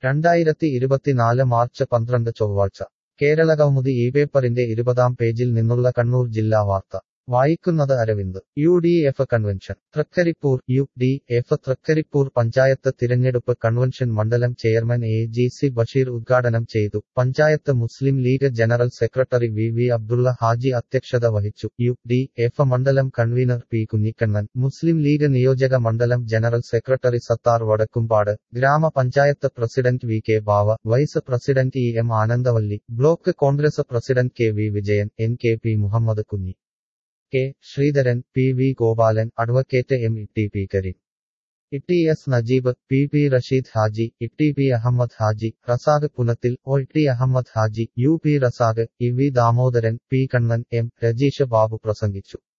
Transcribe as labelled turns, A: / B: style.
A: രണ്ടായിരത്തി ഇരുപത്തിനാല് മാർച്ച് പന്ത്രണ്ട് ചൊവ്വാഴ്ച കേരളകൗമുദി ഈ പേപ്പറിന്റെ ഇരുപതാം പേജിൽ നിന്നുള്ള കണ്ണൂർ ജില്ലാ വാർത്ത വായിക്കുന്നത് Aravind U D F convention Trikaripur U D F Trikaripur panchayat തിരഞ്ഞെടുപ്പ് കൺവെൻഷൻ മണ്ഡലം chairman A G C Basheer ഉദ്ഘാടനം ചെയ്തു panchayat Muslim League general secretary V V Abdulla Haji അധ്യക്ഷത വഹിച്ചു യു ഡി എഫ് മണ്ഡലം convener P Kunhikannan Muslim League നിയോജക മണ്ഡലം ജനറൽ സെക്രട്ടറി സത്താർ വടക്കുംപാട് ഗ്രാമപഞ്ചായത്ത് president V K Bava vice president E M Anandavalli block Congress president K V Vijayan N K P Muhammad Kunhi K Sreedharan P V Gopalan advocate M E P Kareem Itti S Najeeb P P Rasheed Haji Itti P Ahmed Haji Razak Punathil O T Ahmed Haji U P Razak E V Damodaran P Kannan M Rajeesh Babu പ്രസംഗിച്ചു